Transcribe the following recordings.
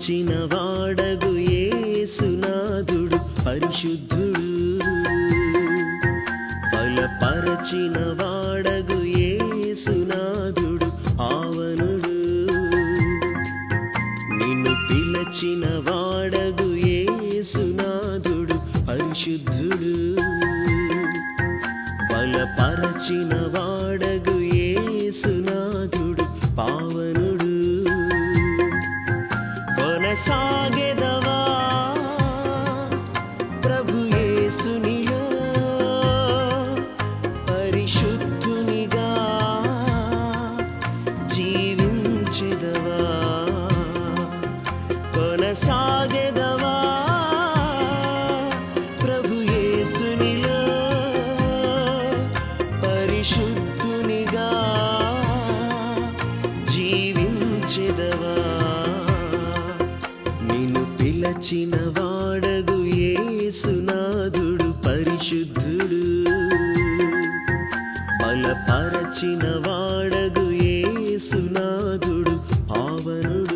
పిలచిన వాడగు యేసునాథుడు పరిశుద్ధుడు బలపరచిన వాడగు యేసునాథుడు ఆవనుడు నిన్ను పిలచిన వాడగు యేసునాథుడు పరిశుద్ధుడు బలపరచిన వాడగు యేసునాథుడు పావనుడు కొనసాగెదవా ప్రభు యేసునిలో పరిశుద్ధునిగా జీవించెదవా కొనసాగెదవా ప్రభు యేసునిలో పరిశుద్ధునిగా జీవించెదవా నిన్ను పిలచిన వాడగు యేసునాథుడు పరిశుద్ధుడు బలపరచిన వాడగు యేసునాథుడు పావనుడు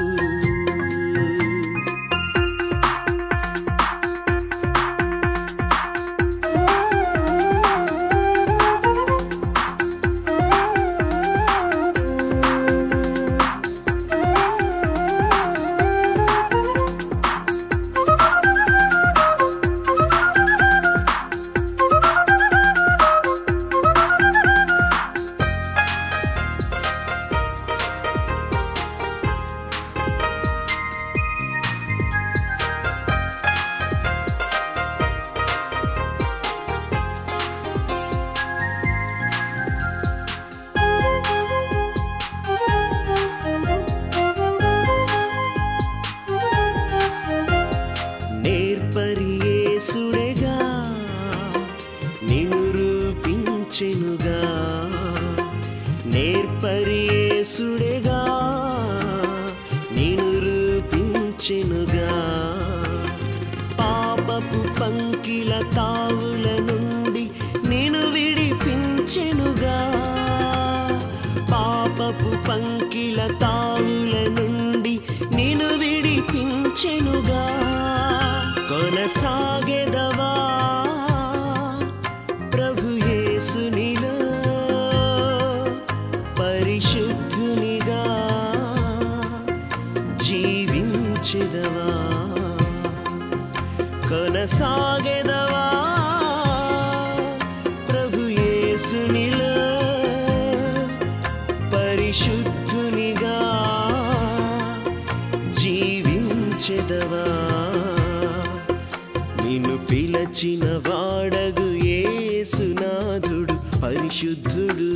నేర్పరియేసుడేగా నిన్ను రూపించెనుగా నేర్పరియేసుడేగా నిన్ను రూపించెనుగా పాపపు పంకిల తావుల నుండి నిన్ను విడిపించెనుగా పాపపు పంకిల తావుల నుండి నిన్ను విడిపించెనుగా కొనసాగెదవా ప్రభు యేసునిలో పరిశుద్ధునిగా జీవించెదవా కొనసాగెదవా ప్రభు యేసునిలో పరిశుద్ధునిగా జీవించెదవా నిన్ను పిలచిన వాడగు యేసునాథుడు పరిశుద్ధుడు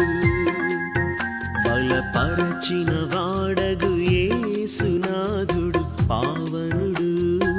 బలపరచిన వాడగు యేసునాథుడు పావనుడు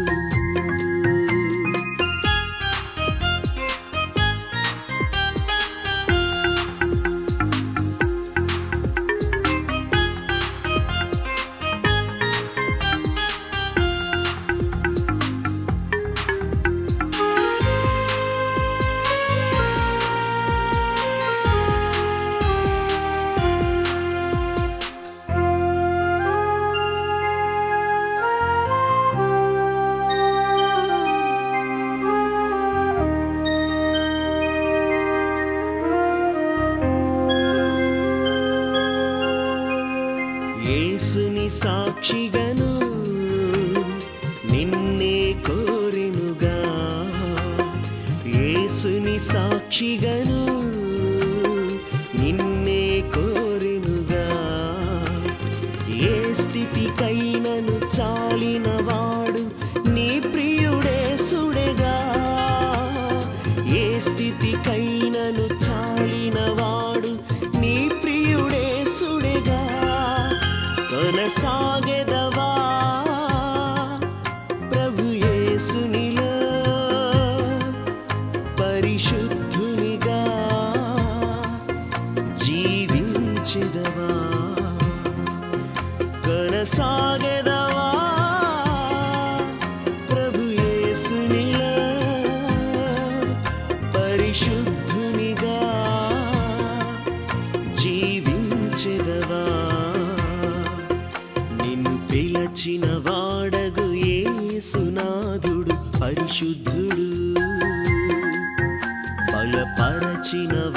యేసుని సాక్షిగను నిన్నే కోరెనుగా యేసుని సాక్షిగను నిన్నే కోరెనుగా ఏ స్థితికైనను చాలిన వాడు నీ ప్రియుడే సుడెగా ఏ స్థితికైనను చాలిన వాడు నీ ప్రియుడే సుడెగా కొనసాగెదవా ప్రభు యేసునిలో పరిశుద్ధునిగా పరిశుద్ధుడు బలపరచిన